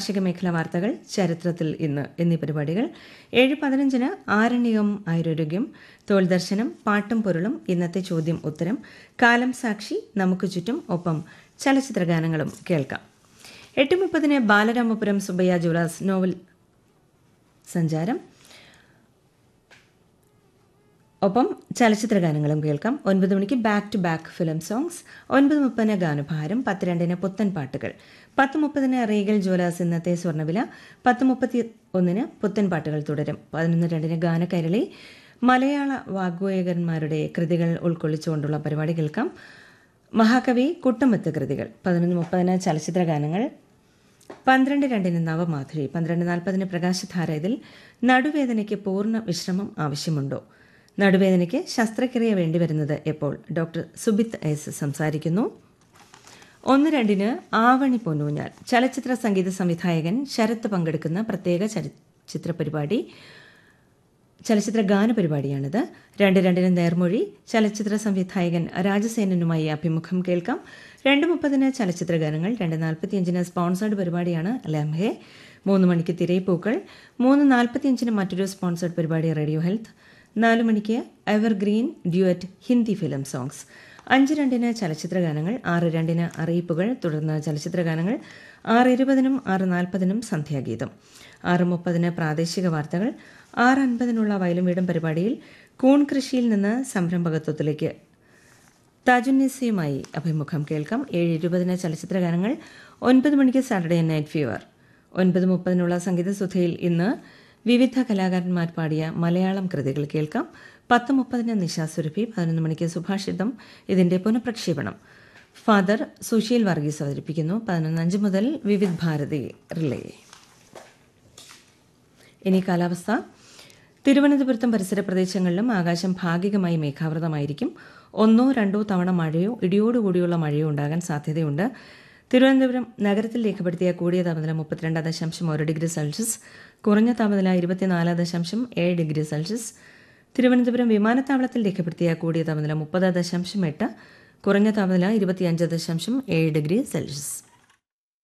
കാർഷിക മേഖലാ വാർത്തകൾ ചരിത്രത്തിൽ ഇന്ന് എന്നീ പരിപാടികൾ ഏഴ് പതിനഞ്ചിന് ആരണ്യകം ആയുരോഗ്യം തോൽ ദർശനം പാട്ടും പൊരുളും ഇന്നത്തെ ചോദ്യം ഉത്തരം കാലം സാക്ഷി നമുക്ക് ചുറ്റും ഒപ്പം ചലച്ചിത്ര ഗാനങ്ങളും കേൾക്കാം എട്ട് മുപ്പതിന് ബാലരാമപുരം സുബയ്യ ജുലാസ് നോവൽ സഞ്ചാരം ഒപ്പം ചലച്ചിത്ര ഗാനങ്ങളും കേൾക്കാം ഒൻപത് മണിക്ക് back to back film songs ഒൻപത് മുപ്പതിന് ഗാനഭാരം പത്ത് രണ്ടിന് പുത്തൻ പാട്ടുകൾ പത്ത് മുപ്പതിന് റീഗൽ ജ്വലാസ് ഇന്നത്തെ സ്വർണ്ണവില പത്ത് മുപ്പത്തി ഒന്നിന് പുത്തൻ പാട്ടുകൾ തുടരും പതിനൊന്ന് രണ്ടിന് ഗാനകൈരളി മലയാള വാഗ്വേയകന്മാരുടെ കൃതികൾ ഉൾക്കൊള്ളിച്ചുകൊണ്ടുള്ള പരിപാടി കേൾക്കാം മഹാകവി കുട്ടമത്ത് കൃതികൾ പതിനൊന്ന് മുപ്പതിന് ചലച്ചിത്ര ഗാനങ്ങൾ പന്ത്രണ്ട് രണ്ടിന് നവമാധുരി പന്ത്രണ്ട് നാൽപ്പതിന് പ്രകാശധാര ഇതിൽ നടുവേദനയ്ക്ക് പൂർണ്ണ വിശ്രമം ആവശ്യമുണ്ടോ നടുവേദനയ്ക്ക് ശസ്ത്രക്രിയ വേണ്ടിവരുന്നത് എപ്പോൾ ഡോക്ടർ സുബിത്ത് എസ് സംസാരിക്കുന്നു ഒന്ന് രണ്ടിന് ആവണി പൊന്നൂഞ്ഞാൽ ചലച്ചിത്ര സംഗീത സംവിധായകൻ ശരത്ത് പങ്കെടുക്കുന്ന പ്രത്യേക ചലച്ചിത്ര പരിപാടി ചലച്ചിത്ര ഗാന പരിപാടിയാണിത് രണ്ട് രണ്ടിന് നേർമൊഴി ചലച്ചിത്ര സംവിധായകൻ രാജസേനനുമായി അഭിമുഖം കേൾക്കാം രണ്ട് മുപ്പതിന് ചലച്ചിത്ര ഗാനങ്ങൾ രണ്ട് നാൽപ്പത്തിയഞ്ചിന് സ്പോൺസേഡ് പരിപാടിയാണ് ലംഹെ മൂന്ന് മണിക്ക് തിരയിപ്പൂക്കൾ മൂന്ന് നാൽപ്പത്തിയഞ്ചിന് മറ്റൊരു സ്പോൺസേഡ് പരിപാടി റേഡിയോ ഹെൽത്ത് നാല് മണിക്ക് evergreen duet Hindi film songs അഞ്ച് രണ്ടിന് ചലച്ചിത്ര ഗാനങ്ങൾ ആറ് രണ്ടിന് അറിയിപ്പുകൾ തുടർന്ന് ചലച്ചിത്ര ഗാനങ്ങൾ ആറ് ഇരുപതിനും ആറ് നാൽപ്പതിനും സന്ധ്യാഗീതം ആറ് മുപ്പതിന് പ്രാദേശിക വാർത്തകൾ ആറ് അൻപതിനുള്ള വയലും വീടും പരിപാടിയിൽ കൂൺ കൃഷിയിൽ നിന്ന് സംരംഭകത്വത്തിലേക്ക് താജുന്നിസയുമായി അഭിമുഖം കേൾക്കാം ഏഴ് ഇരുപതിന് ചലച്ചിത്ര ഗാനങ്ങൾ ഒൻപത് മണിക്ക് സാറ്റർഡേ നൈറ്റ് ഫീവർ ഒൻപത് മുപ്പതിനുള്ള സംഗീത സുധയിൽ ഇന്ന് വിവിധ കലാകാരന്മാർ പാടിയ മലയാളം കൃതികൾ കേൾക്കാം പത്ത് മുപ്പതിന് നിശാസുരഭി പതിനൊന്ന് മണിക്ക് സുഭാഷിതം ഇതിന്റെ പുനഃപ്രക്ഷേപണം ഫാദർ സുശീൽ വർഗീസ് അവതരിപ്പിക്കുന്നു പതിനൊന്ന് അഞ്ച് മുതൽ വിവിധ് ഭാരതി റിലേ ഇനി കാലാവസ്ഥ തിരുവനന്തപുരത്തും പരിസര പ്രദേശങ്ങളിലും ആകാശം ഭാഗികമായി മേഘാവൃതമായിരിക്കും ഒന്നോ രണ്ടോ തവണ മഴയോ ഇടിയോടുകൂടിയുള്ള മഴയോ ഉണ്ടാകാൻ സാധ്യതയുണ്ട് തിരുവനന്തപുരം നഗരത്തിൽ രേഖപ്പെടുത്തിയ കൂടിയ താപനില മുപ്പത്തിരണ്ട് ദശാംശം ഒരു ഡിഗ്രി സെൽഷ്യസ് കുറഞ്ഞ താപനില ഇരുപത്തിനാല് ദശാംശം ഏഴ് ഡിഗ്രി സെൽഷ്യസ് തിരുവനന്തപുരം വിമാനത്താവളത്തിൽ രേഖപ്പെടുത്തിയ കൂടിയ താപനില മുപ്പത് ദശാംശം എട്ട് കുറഞ്ഞ താപനില ഇരുപത്തിയഞ്ച് ദശാംശം ഏഴ് ഡിഗ്രി സെൽഷ്യസ്